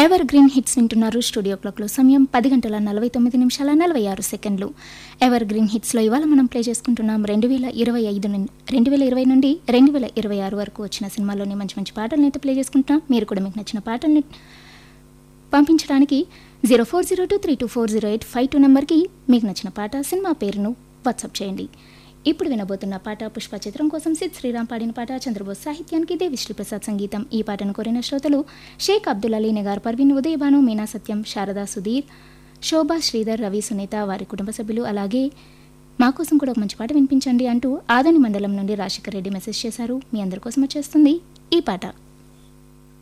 ever evergreen hits వింటున్నారు studio క్లాక్లో సమయం పది గంటల నలభై తొమ్మిది నిమిషాల నలభై ఆరు సెకండ్లు ఎవర్ గ్రీన్ హిట్స్లో ఇవాళ మనం ప్లే చేసుకుంటున్నాం రెండు వేల ఇరవై ఐదు నుండి రెండు వేల ఇరవై నుండి రెండు వేల ఇరవై ఆరు వరకు వచ్చిన సినిమాల్లోని మంచి మంచి పాటలను అయితే ప్లే చేసుకుంటున్నాం మీరు కూడా మీకు నచ్చిన పాటల్ని పంపించడానికి zero four zero two three two four zero eight five two నెంబర్కి మీకు నచ్చిన పాట సినిమా పేరును వాట్సాప్ చేయండి ఇప్పుడు వినబోతున్న పాట పుష్ప చిత్రం కోసం సిద్ శ్రీరామ్ పాడిన పాట చంద్రబోస్ సాహిత్యానికి దేవి శ్రీప్రసాద్ సంగీతం ఈ పాటను కోరిన శ్రోతలు షేక్ అబ్దుల్ అలీ నిగార్ పర్వీన్ ఉదయభాను మీనా సత్యం శారదా సుధీర్ శోభా శ్రీధర్ రవి సునీత వారి కుటుంబ సభ్యులు అలాగే మా కోసం కూడా ఒక మంచి పాట వినిపించండి అంటూ ఆదని మండలం నుండి రాజశేఖర్ రెడ్డి మెసేజ్ చేశారు మీ అందరి కోసం వచ్చేస్తుంది ఈ పాట